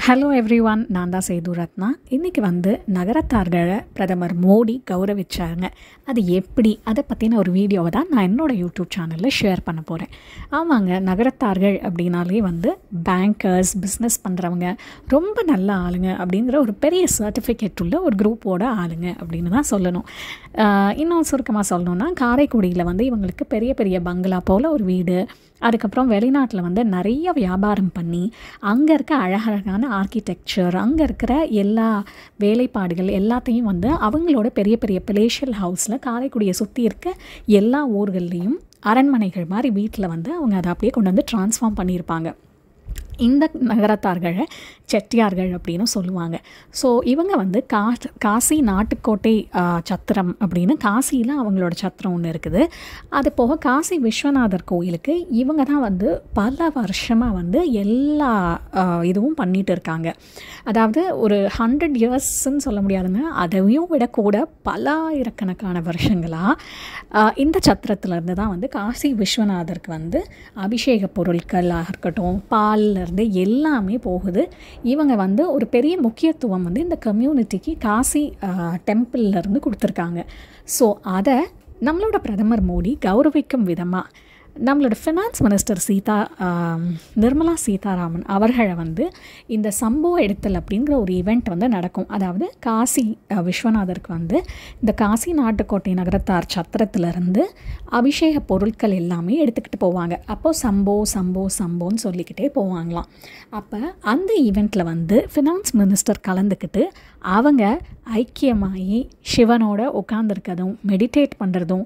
hello every one நான் தான் சேது ரத்னா இன்றைக்கி வந்து நகரத்தார்களை பிரதமர் மோடி கௌரவிச்சாங்க அது எப்படி அதை பற்றின ஒரு வீடியோவை தான் நான் என்னோடய யூடியூப் சேனலில் ஷேர் பண்ண போகிறேன் ஆமாங்க நகரத்தார்கள் அப்படின்னாலே வந்து பேங்கர்ஸ் பிஸ்னஸ் பண்ணுறவங்க ரொம்ப நல்ல ஆளுங்க அப்படிங்கிற ஒரு பெரிய சர்டிஃபிகேட் உள்ள ஒரு குரூப்போட ஆளுங்க அப்படின்னு தான் சொல்லணும் ஆஹ் இன்னும் சுருக்கமாக சொல்லணும்னா காரைக்குடியில் வந்து இவங்களுக்கு பெரிய பெரிய பங்களா போல் ஒரு வீடு அதுக்கப்புறம் வெளிநாட்டில் வந்து நிறைய வியாபாரம் பண்ணி அங்கே இருக்க அழகழகான ஆர்கிடெக்சர் அங்கே இருக்கிற எல்லா வேலைப்பாடுகள் எல்லாத்தையும் வந்து அவங்களோட பெரிய பெரிய பிளேஷியல் ஹவுஸில் காரைக்குடியை சுற்றி இருக்க எல்லா ஊர்கள்லேயும் அரண்மனைகள் மாதிரி வீட்டில் வந்து அவங்க அதை அப்படியே கொண்டு வந்து ட்ரான்ஸ்ஃபார்ம் பண்ணியிருப்பாங்க இந்த நகரத்தார்களை செட்டியார்கள் அப்படின்னு சொல்லுவாங்க ஸோ இவங்க வந்து கா காசி நாட்டுக்கோட்டை ஆ, சத்திரம் அப்படின்னு காசியில் அவங்களோட சத்திரம் ஒன்று இருக்குது அது போக காசி விஸ்வநாதர் கோயிலுக்கு இவங்க தான் வந்து பல வருஷமாக வந்து எல்லா ஆ, இதுவும் பண்ணிட்டு இருக்காங்க அதாவது ஒரு ஹண்ட்ரட் இயர்ஸ்ன்னு சொல்ல முடியாதுங்க அதையும் விட கூட பல்லாயிரக்கணக்கான வருஷங்களாக இந்த சத்திரத்துலேருந்து தான் வந்து காசி விஸ்வநாதருக்கு வந்து அபிஷேக பொருட்களாக இருக்கட்டும் பால்ல இருந்து எல்லாமே போகுது இவங்க வந்து ஒரு பெரிய முக்கியத்துவம் வந்து இந்த கம்யூனிட்டிக்கு காசி டெம்பிள்ல இருந்து கொடுத்துருக்காங்க ஸோ அதை நம்மளோட பிரதமர் மோடி கௌரவிக்கும் விதமாக நம்மளோட ஃபினான்ஸ் மினிஸ்டர் சீதா ஆம், நிர்மலா சீதாராமன் அவர்களை வந்து இந்த சம்பவ எடுத்தல் அப்படிங்கிற ஒரு ஈவெண்ட் வந்து நடக்கும் அதாவது காசி அஹ், விஸ்வநாதருக்கு வந்து இந்த காசி நாட்டுக்கோட்டை நகரத்தார் சத்திரத்திலிருந்து அபிஷேக பொருட்கள் எல்லாமே எடுத்துக்கிட்டு போவாங்க அப்போ சம்போ சம்போ சம்போன்னு சொல்லிக்கிட்டே போவாங்களாம் அப்போ அந்த ஈவெண்ட்டில் வந்து ஃபினான்ஸ் மினிஸ்டர் கலந்துக்கிட்டு அவங்க ஐக்கியமாகி சிவனோட உட்காந்துருக்கதும் மெடிடேட் பண்ணுறதும்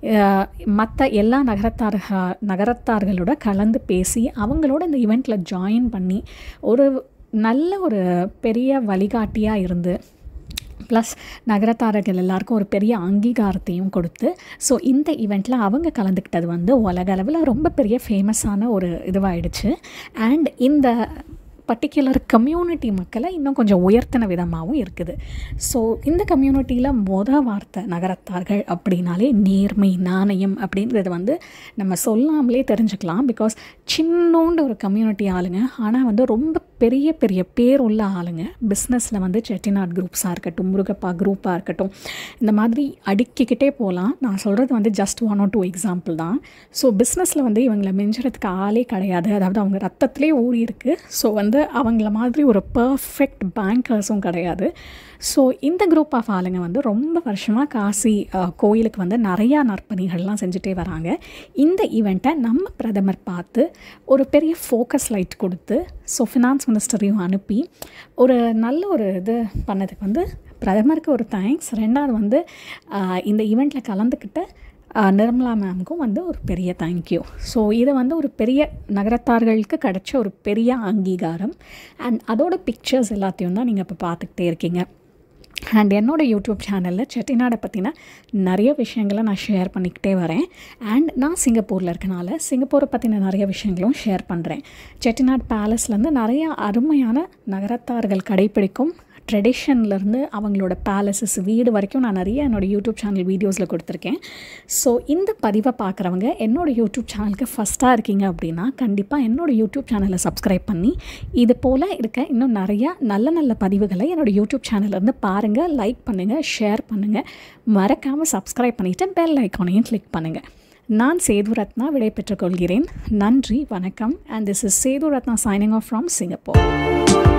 மற்ற எல்லா நகரத்தார்க நகரத்தார்களோட கலந்து பேசி அவங்களோட இந்த ஈவெண்ட்டில் ஜாயின் பண்ணி ஒரு நல்ல ஒரு பெரிய வழிகாட்டியாக இருந்து ப்ளஸ் நகரத்தாரர்கள் எல்லாருக்கும் ஒரு பெரிய அங்கீகாரத்தையும் கொடுத்து ஸோ இந்த ஈவெண்ட்டில் அவங்க கலந்துக்கிட்டது வந்து உலக அளவில் ரொம்ப பெரிய ஃபேமஸான ஒரு இதுவாகிடுச்சு அண்ட் இந்த பர்டிகுலர் கம்யூனிட்டி மக்களை இன்னும் கொஞ்சம் உயர்த்தின விதமாகவும் இருக்குது ஸோ இந்த கம்யூனிட்டியில் மொத வார்த்தை நகரத்தார்கள் அப்படின்னாலே நேர்மை நாணயம் அப்படிங்கிறது வந்து நம்ம சொல்லாமலே தெரிஞ்சுக்கலாம் பிகாஸ் சின்னோண்டு ஒரு கம்யூனிட்டி ஆளுங்க ஆனால் வந்து ரொம்ப பெரிய பெரிய பேர் உள்ள ஆளுங்க பிஸ்னஸில் வந்து செட்டிநாட் குரூப்ஸாக இருக்கட்டும் முருகப்பா குரூப்பாக இருக்கட்டும் இந்த மாதிரி அடுக்கிக்கிட்டே போகலாம் நான் சொல்கிறது வந்து just one or two example தான் ஸோ பிஸ்னஸில் வந்து இவங்களை மிஞ்சுறதுக்கு ஆளே கிடையாது அதாவது அவங்க ரத்தத்திலே ஊறி இருக்கு ஸோ வந்து அவங்கள மாதிரி ஒரு பர்ஃபெக்ட் பேங்கர்ஸும் கிடையாது ஸோ இந்த குரூப் ஆஃப் ஆளுங்க வந்து ரொம்ப வருஷமாக காசி அஹ், கோயிலுக்கு வந்து நிறையா நற்பணிகள்லாம் செஞ்சுட்டே வராங்க இந்த ஈவெண்ட்டை நம்ம பிரதமர் பார்த்து ஒரு பெரிய ஃபோக்கஸ் லைட் கொடுத்து ஸோ ஃபினான்ஸ் மினிஸ்டரையும் அனுப்பி ஒரு நல்ல ஒரு இது பண்ணதுக்கு வந்து பிரதமருக்கு ஒரு தேங்க்ஸ் ரெண்டாவது வந்து அஹ், இந்த ஈவெண்ட்டில் கலந்துக்கிட்ட அஹ், நிர்மலா மேமுக்கும் வந்து ஒரு பெரிய தேங்க்யூ ஸோ இது வந்து ஒரு பெரிய நகரத்தார்களுக்கு கிடைச்ச ஒரு பெரிய அங்கீகாரம் அண்ட் அதோட பிக்சர்ஸ் எல்லாத்தையும் தான் நீங்கள் இப்போ பார்த்துக்கிட்டே இருக்கீங்க அண்ட் என்னோடய யூடியூப் சேனலில் செட்டிநாடை பற்றின நிறைய விஷயங்களை நான் ஷேர் பண்ணிக்கிட்டே வரேன் அண்ட் நான் சிங்கப்பூரில் இருக்கனால சிங்கப்பூரை பற்றின நிறைய விஷயங்களும் ஷேர் பண்ணுறேன் செட்டிநாட் பேலஸ்லேருந்து நிறைய அருமையான நகரத்தார்கள் கடைப்பிடிக்கும் ட்ரெடிஷன்லேருந்து அவங்களோட பேலஸஸ் வீடு வரைக்கும் நான் நிறைய என்னோடய யூடியூப் சேனல் வீடியோஸில் கொடுத்துருக்கேன் ஸோ இந்த பதிவை பார்க்குறவங்க என்னோடய யூடியூப் சேனலுக்கு ஃபஸ்ட்டாக இருக்கீங்க அப்படின்னா கண்டிப்பாக என்னோடய யூடியூப் சேனலை சப்ஸ்கிரைப் பண்ணி இது போல் இருக்க இன்னும் நிறையா நல்ல நல்ல பதிவுகளை என்னோடய யூடியூப் சேனல்லேருந்து பாருங்கள் லைக் பண்ணுங்கள் ஷேர் பண்ணுங்கள் மறக்காமல் சப்ஸ்கிரைப் பண்ணிவிட்டு பெல் ஐக்கானையும் கிளிக் பண்ணுங்கள் நான் சேது ரத்னா விடை பெற்றுக் கொள்கிறேன் நன்றி வணக்கம் and this is Sethu Ratna signing off from Singapore